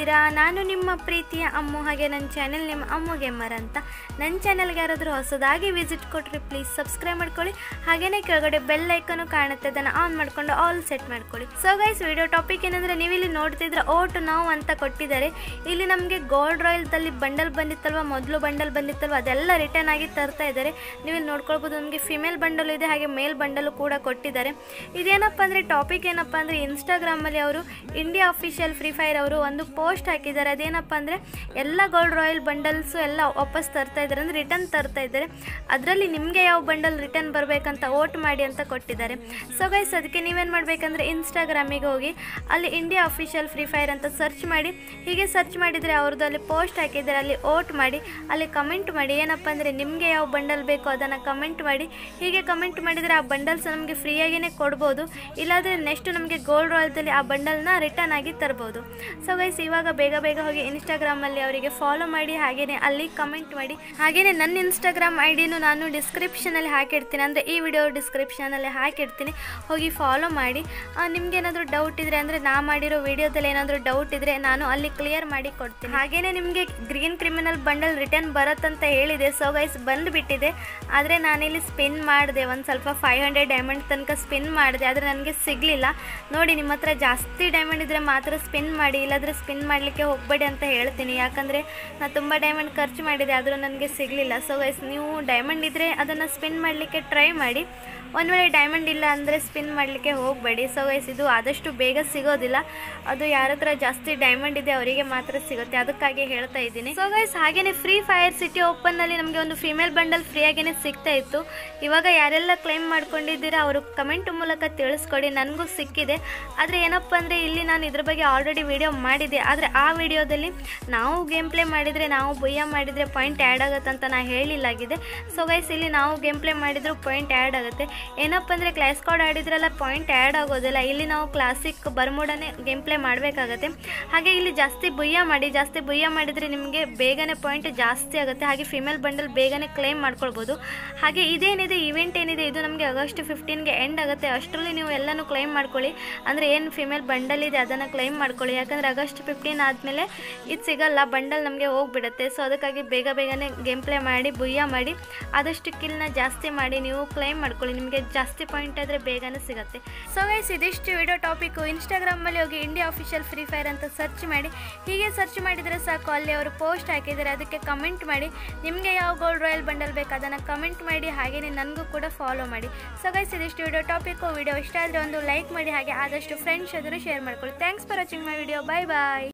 ಹೇಗಿದ್ದೀರಾ ನಾನು ನಿಮ್ಮ ಪ್ರೀತಿಯ ಅಮ್ಮು ಹಾಗೆ ನನ್ನ ಚಾನೆಲ್ ನಿಮ್ಮ ಅಮ್ಮು ಗೆಮ್ಮರ್ ಅಂತ ನನ್ನ ಚಾನೆಲ್ಗೆ ಯಾರಾದರೂ ಹೊಸದಾಗಿ ವಿಸಿಟ್ ಕೊಟ್ಟರೆ ಪ್ಲೀಸ್ ಸಬ್ಸ್ಕ್ರೈಬ್ ಮಾಡ್ಕೊಳ್ಳಿ ಹಾಗೆಯೇ ಕೆಳಗಡೆ ಬೆಲ್ ಐಕನು ಕಾಣುತ್ತೆ ಅದನ್ನು ಆನ್ ಮಾಡ್ಕೊಂಡು ಆಲ್ ಸೆಟ್ ಮಾಡ್ಕೊಳ್ಳಿ ಸೊ ಗೈಸ್ ವಿಡಿಯೋ ಟಾಪಿಕ್ ಏನಂದರೆ ನೀವಿಲ್ಲಿ ನೋಡ್ತಿದ್ರೆ ಓಟ್ ನಾವು ಅಂತ ಕೊಟ್ಟಿದ್ದಾರೆ ಇಲ್ಲಿ ನಮಗೆ ಗೋಲ್ಡ್ ರಾಯಲ್ದಲ್ಲಿ ಬಂಡಲ್ ಬಂದಿತ್ತಲ್ವ ಮೊದಲು ಬಂಡಲ್ ಬಂದಿತ್ತಲ್ವ ಅದೆಲ್ಲ ರಿಟರ್ನ್ ಆಗಿ ತರ್ತಾ ಇದ್ದಾರೆ ನೀವು ಇಲ್ಲಿ ನೋಡ್ಕೊಳ್ಬೋದು ನಮಗೆ ಫಿಮೇಲ್ ಬಂಡಲ್ ಇದೆ ಹಾಗೆ ಮೇಲ್ ಬಂಡಲು ಕೂಡ ಕೊಟ್ಟಿದ್ದಾರೆ ಇದೇನಪ್ಪ ಅಂದರೆ ಟಾಪಿಕ್ ಏನಪ್ಪ ಅಂದರೆ ಇನ್ಸ್ಟಾಗ್ರಾಮಲ್ಲಿ ಅವರು ಇಂಡಿಯಾ ಅಫಿಷಿಯಲ್ ಫ್ರೀ ಫೈರ್ ಅವರು ಒಂದು ಪೋಸ್ಟ್ ಹಾಕಿದ್ದಾರೆ ಅದೇನಪ್ಪ ಅಂದರೆ ಎಲ್ಲ ಗೋಲ್ಡ್ ರಾಯಲ್ ಬಂಡಲ್ಸು ಎಲ್ಲ ವಾಪಸ್ ತರ್ತಾ ಇದ್ದಾರೆ ಅಂದರೆ ರಿಟರ್ನ್ ತರ್ತಾ ಇದ್ದಾರೆ ಅದರಲ್ಲಿ ನಿಮಗೆ ಯಾವ ಬಂಡಲ್ ರಿಟರ್ನ್ ಬರಬೇಕಂತ ವೋಟ್ ಮಾಡಿ ಅಂತ ಕೊಟ್ಟಿದ್ದಾರೆ ಸೊ ಗೈಸ್ ಅದಕ್ಕೆ ನೀವೇನು ಮಾಡಬೇಕಂದ್ರೆ ಇನ್ಸ್ಟಾಗ್ರಾಮಿಗೆ ಹೋಗಿ ಅಲ್ಲಿ ಇಂಡಿಯಾ ಅಫಿಷಿಯಲ್ ಫ್ರೀ ಫೈರ್ ಅಂತ ಸರ್ಚ್ ಮಾಡಿ ಹೀಗೆ ಸರ್ಚ್ ಮಾಡಿದರೆ ಅವ್ರದ್ದು ಅಲ್ಲಿ ಪೋಸ್ಟ್ ಹಾಕಿದ್ದಾರೆ ಅಲ್ಲಿ ವೋಟ್ ಮಾಡಿ ಅಲ್ಲಿ ಕಮೆಂಟ್ ಮಾಡಿ ಏನಪ್ಪ ಅಂದರೆ ನಿಮಗೆ ಯಾವ ಬಂಡಲ್ ಬೇಕೋ ಅದನ್ನು ಕಮೆಂಟ್ ಮಾಡಿ ಹೀಗೆ ಕಮೆಂಟ್ ಮಾಡಿದರೆ ಆ ಬಂಡಲ್ಸ್ ನಮಗೆ ಫ್ರೀಯಾಗಿಯೇ ಕೊಡ್ಬೋದು ಇಲ್ಲಾಂದರೆ ನೆಕ್ಸ್ಟ್ ನಮಗೆ ಗೋಲ್ಡ್ ರಾಯಲ್ದಲ್ಲಿ ಆ ಬಂಡಲ್ನ ರಿಟರ್ನ್ ಆಗಿ ತರ್ಬೋದು ಸೊ ಗೈಸ್ ಇವಾಗ ಬೇಗ ಬೇಗ ಹೋಗಿ ಇನ್ಸ್ಟಾಗ್ರಾಮಲ್ಲಿ ಅವರಿಗೆ ಫಾಲೋ ಮಾಡಿ ಹಾಗೆಯೇ ಅಲ್ಲಿ ಕಮೆಂಟ್ ಮಾಡಿ ಹಾಗೆಯೇ ನನ್ನ ಇನ್ಸ್ಟಾಗ್ರಾಮ್ ಐ ಡಿನೂ ನಾನು ಡಿಸ್ಕ್ರಿಪ್ಷನಲ್ಲಿ ಹಾಕಿರ್ತೀನಿ ಅಂದರೆ ಈ ವಿಡಿಯೋ ಡಿಸ್ಕ್ರಿಪ್ಷನಲ್ಲಿ ಹಾಕಿರ್ತೀನಿ ಹೋಗಿ ಫಾಲೋ ಮಾಡಿ ನಿಮ್ಗೇನಾದರೂ ಡೌಟ್ ಇದ್ದರೆ ಅಂದರೆ ನಾ ಮಾಡಿರೋ ವಿಡಿಯೋದಲ್ಲಿ ಏನಾದರೂ ಡೌಟ್ ಇದ್ದರೆ ನಾನು ಅಲ್ಲಿ ಕ್ಲಿಯರ್ ಮಾಡಿ ಕೊಡ್ತೀನಿ ಹಾಗೆಯೇ ನಿಮಗೆ ಗ್ರೀನ್ ಕ್ರಿಮಿನಲ್ ಬಂಡಲ್ ರಿಟರ್ನ್ ಬರುತ್ತಂತ ಹೇಳಿದೆ ಸೊ ಗೈಸ್ ಬಂದುಬಿಟ್ಟಿದೆ ಆದರೆ ನಾನಿಲ್ಲಿ ಸ್ಪಿನ್ ಮಾಡಿದೆ ಒಂದು ಸ್ವಲ್ಪ ಫೈವ್ ಹಂಡ್ರೆಡ್ ಡೈಮಂಡ್ ತನಕ ಸ್ಪಿನ್ ಮಾಡಿದೆ ಆದರೆ ನನಗೆ ಸಿಗಲಿಲ್ಲ ನೋಡಿ ನಿಮ್ಮ ಹತ್ರ ಜಾಸ್ತಿ ಡೈಮಂಡ್ ಇದ್ದರೆ ಮಾತ್ರ ಸ್ಪಿನ್ ಮಾಡಿ ಇಲ್ಲಾಂದರೆ ಸ್ಪಿನ್ ಮಾಡಲಿಕ್ಕೆ ಹೋಗಬೇಡಿ ಅಂತ ಹೇಳ್ತೀನಿ ಯಾಕಂದರೆ ನಾನು ತುಂಬ ಡೈಮಂಡ್ ಖರ್ಚು ಮಾಡಿದೆ ಆದರೂ ನನಗೆ ಸಿಗಲಿಲ್ಲ ಸೊ ಗೈಸ್ ನೀವು ಡೈಮಂಡ್ ಇದ್ದರೆ ಅದನ್ನು ಸ್ಪಿನ್ ಮಾಡಲಿಕ್ಕೆ ಟ್ರೈ ಮಾಡಿ ಒಂದು ವೇಳೆ ಡೈಮಂಡ್ ಇಲ್ಲ ಅಂದರೆ ಸ್ಪಿನ್ ಮಾಡಲಿಕ್ಕೆ ಹೋಗಬೇಡಿ ಸೊ ಗೈಸ್ ಇದು ಆದಷ್ಟು ಬೇಗ ಸಿಗೋದಿಲ್ಲ ಅದು ಯಾರ ಹತ್ರ ಜಾಸ್ತಿ ಡೈಮಂಡ್ ಇದೆ ಅವರಿಗೆ ಮಾತ್ರ ಸಿಗುತ್ತೆ ಅದಕ್ಕಾಗಿ ಹೇಳ್ತಾ ಇದ್ದೀನಿ ಸೊ ಗೈಸ್ ಹಾಗೇನೆ ಫ್ರೀ ಫೈರ್ ಸಿಟಿ ಓಪನ್ನಲ್ಲಿ ನಮಗೆ ಒಂದು ಫಿಮೇಲ್ ಬಂಡಲ್ ಫ್ರೀಯಾಗೇ ಸಿಗ್ತಾ ಇತ್ತು ಇವಾಗ ಯಾರೆಲ್ಲ ಕ್ಲೈಮ್ ಮಾಡ್ಕೊಂಡಿದ್ದೀರಾ ಅವರು ಕಮೆಂಟ್ ಮೂಲಕ ತಿಳಿಸ್ಕೊಡಿ ನನಗೂ ಸಿಕ್ಕಿದೆ ಆದರೆ ಏನಪ್ಪ ಅಂದರೆ ಇಲ್ಲಿ ನಾನು ಇದ್ರ ಬಗ್ಗೆ ಆಲ್ರೆಡಿ ವಿಡಿಯೋ ಮಾಡಿದ್ದೆ ಆದರೆ ಆ ವಿಡಿಯೋದಲ್ಲಿ ನಾವು ಗೇಮ್ ಪ್ಲೇ ಮಾಡಿದರೆ ನಾವು ಬುಯ್ಯ ಮಾಡಿದರೆ ಪಾಯಿಂಟ್ ಆ್ಯಡ್ ಆಗುತ್ತೆ ಅಂತ ನಾನು ಹೇಳಿಲ್ಲಾಗಿದೆ ಸೊ ಗೈಸ್ ಇಲ್ಲಿ ನಾವು ಗೇಮ್ ಪ್ಲೇ ಮಾಡಿದರೂ ಪಾಯಿಂಟ್ ಆ್ಯಡ್ ಆಗುತ್ತೆ ಏನಪ್ಪ ಅಂದರೆ ಕ್ಲಾಸ್ ಕಾರ್ಡ್ ಆಡಿದ್ರೆಲ್ಲ ಪಾಯಿಂಟ್ ಆ್ಯಡ್ ಆಗೋದಿಲ್ಲ ಇಲ್ಲಿ ನಾವು ಕ್ಲಾಸಿಕ್ ಬರ್ಮೂಡನೇ ಗೇಮ್ ಪ್ಲೇ ಮಾಡಬೇಕಾಗತ್ತೆ ಹಾಗೆ ಇಲ್ಲಿ ಜಾಸ್ತಿ ಬುಯ್ಯ ಮಾಡಿ ಜಾಸ್ತಿ ಬುಯ್ಯ ಮಾಡಿದರೆ ನಿಮಗೆ ಬೇಗನೆ ಪಾಯಿಂಟ್ ಜಾಸ್ತಿ ಆಗುತ್ತೆ ಹಾಗೆ ಫಿಮೇಲ್ ಬಂಡಲ್ ಬೇಗನೆ ಕ್ಲೇಮ್ ಮಾಡ್ಕೊಳ್ಬೋದು ಹಾಗೆ ಇದೇನಿದೆ ಇವೆಂಟ್ ಏನಿದೆ ಇದು ನಮಗೆ ಆಗಸ್ಟ್ ಫಿಫ್ಟೀನ್ಗೆ ಎಂಡ್ ಆಗುತ್ತೆ ಅಷ್ಟರಲ್ಲಿ ನೀವು ಎಲ್ಲನೂ ಕ್ಲೈಮ್ ಮಾಡ್ಕೊಳ್ಳಿ ಅಂದರೆ ಏನು ಫಿಮೇಲ್ ಬಂಡಲ್ ಇದೆ ಅದನ್ನು ಕ್ಲೈಮ್ ಮಾಡ್ಕೊಳ್ಳಿ ಯಾಕಂದರೆ ಆಗಸ್ಟ್ ಫಿಫ್ಟೀನ್ ಆದಮೇಲೆ ಇದು ಸಿಗಲ್ಲ ಬಂಡಲ್ ನಮಗೆ ಹೋಗ್ಬಿಡುತ್ತೆ ಸೊ ಅದಕ್ಕಾಗಿ ಬೇಗ ಬೇಗನೆ ಗೇಮ್ ಪ್ಲೇ ಮಾಡಿ ಬುಯ್ಯ ಮಾಡಿ ಆದಷ್ಟು ಕಿಲ್ನ ಜಾಸ್ತಿ ಮಾಡಿ ನೀವು ಕ್ಲೈಮ್ ಮಾಡ್ಕೊಳ್ಳಿ ನಿಮಗೆ ಜಾಸ್ತಿ ಪಾಯಿಂಟ್ ಆದರೆ ಬೇಗನೆ ಸಿಗುತ್ತೆ ಸೊ ಗೈಸ್ ಇದಿಷ್ಟು ವಿಡಿಯೋ ಟಾಪಿಕ್ಕು ಇನ್ಸ್ಟಾಗ್ರಾಮಲ್ಲಿ ಹೋಗಿ ಇಂಡಿಯಾ ಅಫಿಷಿಯಲ್ ಫ್ರೀ ಫೈರ್ ಅಂತ ಸರ್ಚ್ ಮಾಡಿ ಹೀಗೆ ಸರ್ಚ್ ಮಾಡಿದರೆ ಸಾಕು ಅಲ್ಲಿ ಅವರು ಪೋಸ್ಟ್ ಹಾಕಿದ್ದಾರೆ ಅದಕ್ಕೆ ಕಮೆಂಟ್ ಮಾಡಿ ನಿಮಗೆ ಯಾವ ಗೋಲ್ಡ್ ರಾಯಲ್ ಬಂಡಲ್ ಬೇಕು ಅದನ್ನು ಕಮೆಂಟ್ ಮಾಡಿ ಹಾಗೆಯೇ ನನಗೂ ಕೂಡ ಫಾಲೋ ಮಾಡಿ ಸೊ ಗೈಸ್ ಇದಿಷ್ಟು ವಿಡಿಯೋ ಟಾಪಿಕ್ಕು ವಿಡಿಯೋ ಇಷ್ಟ ಆದರೆ ಒಂದು ಲೈಕ್ ಮಾಡಿ ಹಾಗೆ ಆದಷ್ಟು ಫ್ರೆಂಡ್ಸ್ ಜೊತೆ ಶೇರ್ ಮಾಡ್ಕೊಳ್ಳಿ thanks for watching my video bye bye